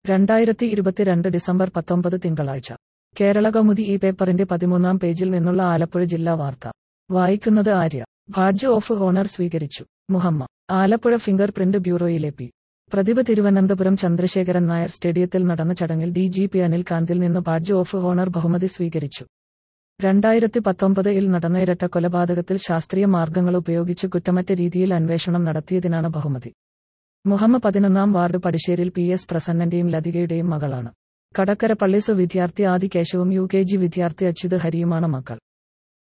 രണ്ടായിരത്തി ഇരുപത്തിരണ്ട് ഡിസംബർ പത്തൊമ്പത് തിങ്കളാഴ്ച കേരള കൗമുദി ഈ പേപ്പറിന്റെ പതിമൂന്നാം പേജിൽ നിന്നുള്ള ആലപ്പുഴ ജില്ലാ വാർത്ത വായിക്കുന്നത് ആര്യ ബാഡ്ജ് ഓഫ് ഓണർ സ്വീകരിച്ചു മുഹമ്മ ആലപ്പുഴ ഫിംഗർ പ്രിന്റ് ബ്യൂറോയിലെ പി പ്രതിഭ തിരുവനന്തപുരം ചന്ദ്രശേഖരൻ നായർ സ്റ്റേഡിയത്തിൽ നടന്ന ചടങ്ങിൽ ഡി ജി പി അനിൽ കാന്തിൽ നിന്ന് ബാഡ്ജ് ഓഫ് ഓണർ ബഹുമതി സ്വീകരിച്ചു രണ്ടായിരത്തി പത്തൊമ്പതിൽ നടന്ന ഇരട്ട കൊലപാതകത്തിൽ ശാസ്ത്രീയ മാർഗങ്ങൾ ഉപയോഗിച്ച് കുറ്റമറ്റ രീതിയിൽ അന്വേഷണം നടത്തിയതിനാണ് ബഹുമതി മുഹമ്മ പതിനൊന്നാം വാർഡ് പടിശ്ശേരിൽ പി എസ് പ്രസന്നന്റെയും ലതികയുടെയും മകളാണ് കടക്കര പള്ളിസ് വിദ്യാർത്ഥി ആദി കേശവും യു കെ ജി വിദ്യാർത്ഥി അച്യുത് ഹരിയുമാണ് മക്കൾ